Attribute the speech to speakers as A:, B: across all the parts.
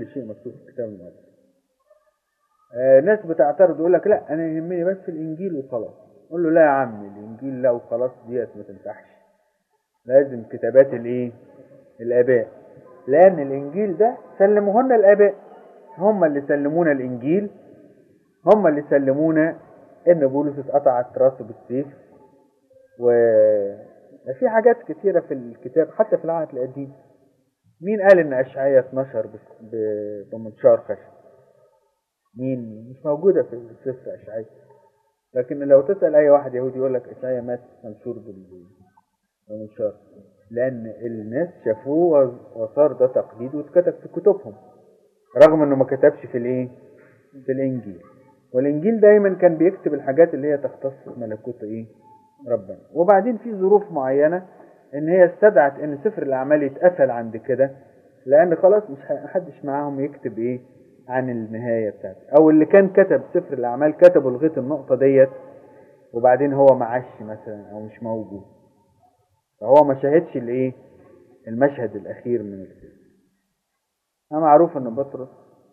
A: كل شيء مكتوب في الكتاب المقدس آه ناس بتعترض يقول لك لا انا يهمني بس الانجيل وخلاص قول له لا يا عم الانجيل لا وخلاص ديت ما تنفعش لازم كتابات الايه الاباء لان الانجيل ده سلموهن الاباء هم اللي سلمونا الانجيل هم اللي سلمونا ان بولس اتقطعت راسه بالسيف و في حاجات كتيرة في الكتاب حتى في العهد القديم مين قال ان اشعياء 12 بس- ب- بمنشار خشب مين مش موجودة في سفر اشعياء لكن لو تسأل اي واحد يهودي يقول لك اشعياء مات منشور بال- بمنشار لان الناس شافوه وز- وصار ده تقليد واتكتب في كتبهم رغم انه ما كتبش في الايه في الانجيل والانجيل دايما كان بيكتب الحاجات اللي هي تختص بملكوت ايه ربنا وبعدين في ظروف معينه ان هي استدعت ان سفر الاعمال يتقفل عند كده لان خلاص مش ه- حدش معاهم يكتب ايه عن النهايه بتاعته او اللي كان كتب سفر الاعمال كتبه لغايه النقطه ديت وبعدين هو معش مثلا او مش موجود فهو ما شاهدش الايه المشهد الاخير من الفيلم أنا معروف ان بطرس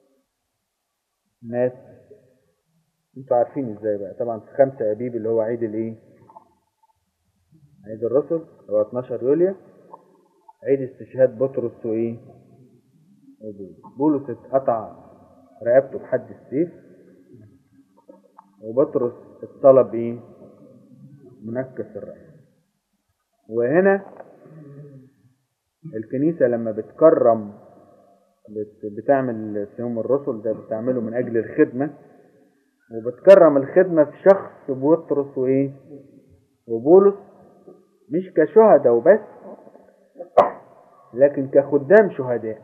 A: مات انتوا عارفين ازاي بقى طبعا في خمسة ابيب اللي هو عيد الايه عيد الرسل اللي هو 12 يوليو عيد استشهاد بطرس وايه وبولس بولس اتقطع رقبته بحد السيف وبطرس اتطلب ايه منكس الرأس وهنا الكنيسة لما بتكرم بت- بتعمل في يوم الرسل ده بتعمله من أجل الخدمة وبتكرم الخدمة في شخص بطرس وإيه وبولس مش كشهداء وبس لكن كخدام شهداء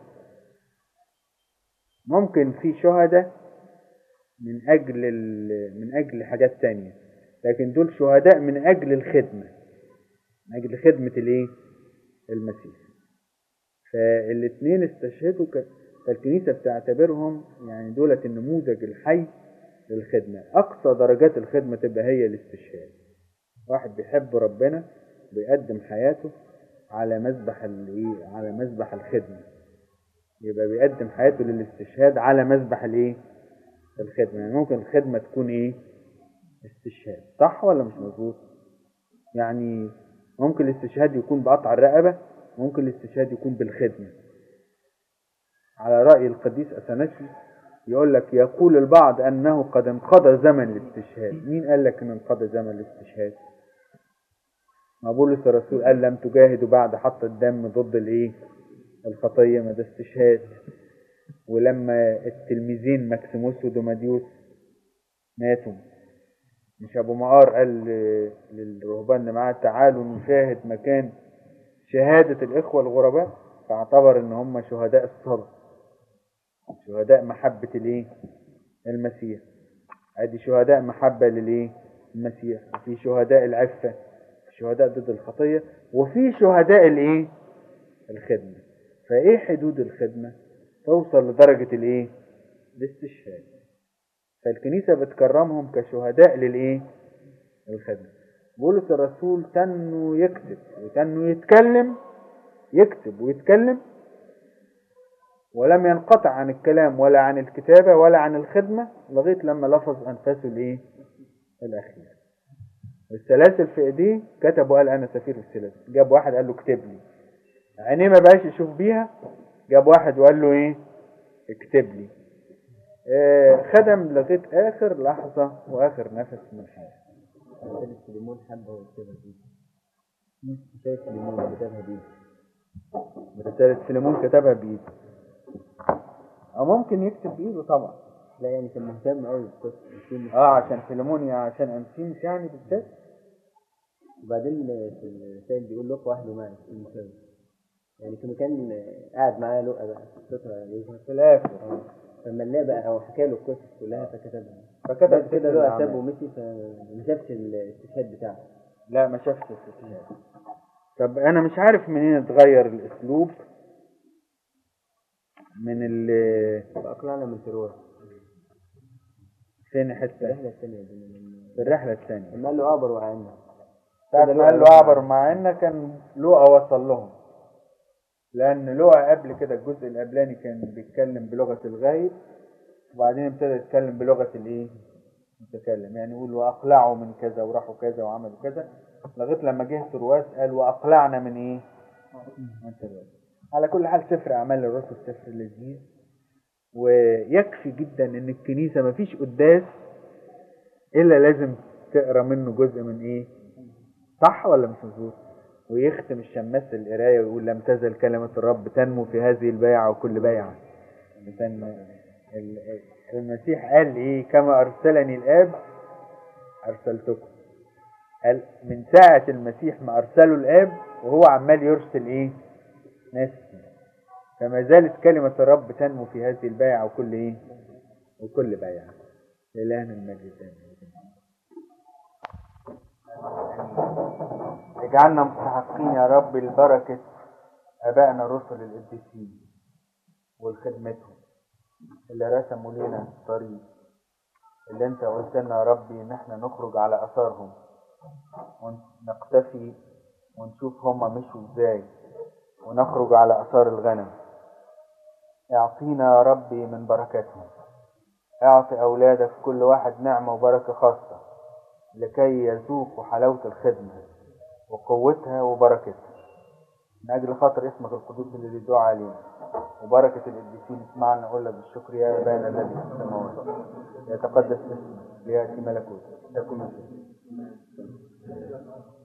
A: ممكن في شهداء من أجل ال- من أجل حاجات تانية لكن دول شهداء من أجل الخدمة من أجل خدمة الإيه المسيح فالاثنين استشهدوا ك- فالكنيسة بتعتبرهم يعني دولة النموذج الحي للخدمة أقصى درجات الخدمة تبقى هي الاستشهاد واحد بيحب ربنا بيقدم حياته على مذبح الايه على مذبح الخدمة يبقى بيقدم حياته للاستشهاد على مذبح الايه الخدمة يعني ممكن الخدمة تكون ايه استشهاد صح ولا مش مظبوط يعني ممكن الاستشهاد يكون بقطع الرقبة ممكن الاستشهاد يكون بالخدمة على رأي القديس أثناسيوس يقول لك يقول البعض أنه قد انقضى زمن الاستشهاد مين قال لك أن انقضى زمن الاستشهاد ما بولس الرسول قال لم تجاهدوا بعد حط الدم ضد الايه الخطية ما ده استشهاد ولما التلميذين مكسيموس ودوماديوس ماتوا مش ابو مقار قال ل- للرهبان اللي معاه تعالوا نشاهد مكان شهادة الإخوة الغرباء فاعتبر إن هم شهداء الصبر شهداء محبة الإيه؟ المسيح أدي شهداء محبة للإيه؟ المسيح وفي شهداء العفة في شهداء ضد الخطية وفي شهداء الإيه؟ الخدمة فإيه حدود الخدمة؟ توصل لدرجة الإيه؟ الاستشهاد فالكنيسة بتكرمهم كشهداء للإيه؟ الخدمة بولس الرسول تنه يكتب وتنه يتكلم يكتب ويتكلم ولم ينقطع عن الكلام ولا عن الكتابة ولا عن الخدمة لغاية لما لفظ أنفاسه الإيه؟ الأخير السلاسل في إيديه كتب وقال أنا سفير السلاسل جاب واحد قال له اكتب لي عينيه ما بقاش يشوف بيها جاب واحد وقال له إيه اكتب لي آه خدم لغاية آخر لحظة وآخر نفس من حياته
B: رسالة فيليمون حبة وكتبها بيه رسالة فيليمون كتبها بيه
A: رسالة فيليمون كتبها بإيده أو ممكن يكتب بإيده طبعا
B: لا يعني كان مهتم قوي بالقصة يكون
A: اه عشان فيليمون يعني عشان أنسيمس يعني بالذات
B: وبعدين في الرسائل بيقول لقى واحد معي المساوي يعني كان كان قاعد معاه لقى بقى قصتها يظهر
A: في الآخر
B: فلما نلاقي بقى او حكى له القصص كلها فكتبها
A: فكتب
B: بعد كده
A: سفر
B: لقى
A: الأعمال.
B: سابه ومشي فما شافش الاستشهاد بتاعه
A: لا ما شافش الاستشهاد طب أنا مش عارف منين اتغير الأسلوب من ال
B: فأقنعنا من تروح
A: فين
B: في
A: حتة
B: الرحلة الثانية دي لما-
A: في الرحلة الثانية
B: لما قال له أعبر وعنا
A: ساعة ما قال له أعبر معنا كان لوقا وصل لهم لأن لغة قبل كده الجزء القبلاني كان بيتكلم بلغة الغايب وبعدين ابتدى يتكلم بلغة الايه؟ المتكلم يعني يقول وأقلعوا من كذا وراحوا كذا وعملوا كذا لغاية لما جه ترواس قال وأقلعنا من إيه؟ من ترواس على كل حال سفر أعمال الرسل سفر لذيذ ويكفي جدا إن الكنيسة مفيش قداس إلا لازم تقرا منه جزء من إيه؟ صح ولا مش مظبوط؟ ويختم الشماس القراية ويقول لم تزل كلمة الرب تنمو في هذه البيعة وكل بيعة تنمو ال- المسيح قال ايه كما ارسلني الاب ارسلتكم قال من ساعة المسيح ما ارسله الاب وهو عمال يرسل ايه ناس فما زالت كلمة الرب تنمو في هذه البيعة وكل ايه وكل بيعة لإلهنا المجد آمين. اجعلنا مستحقين يا رب لبركة آبائنا الرسل القديسين والخدمتهم اللي رسموا لنا الطريق اللي انت قلت لنا يا ربي ان احنا نخرج على اثارهم ونقتفي ونشوف هما مشوا ازاي ونخرج على اثار الغنم اعطينا يا ربي من بركاتهم اعطي اولادك كل واحد نعمة وبركة خاصة لكي يذوقوا حلاوة الخدمة وقوتها وبركتها من أجل خاطر اسمك القدوس اللي بيدعو علينا وبركة القديسين اسمعنا نقول لك بالشكر يا أبانا الذي في السماوات يتقدس اسمك ليأتي ملكوتك تكن مشيئتك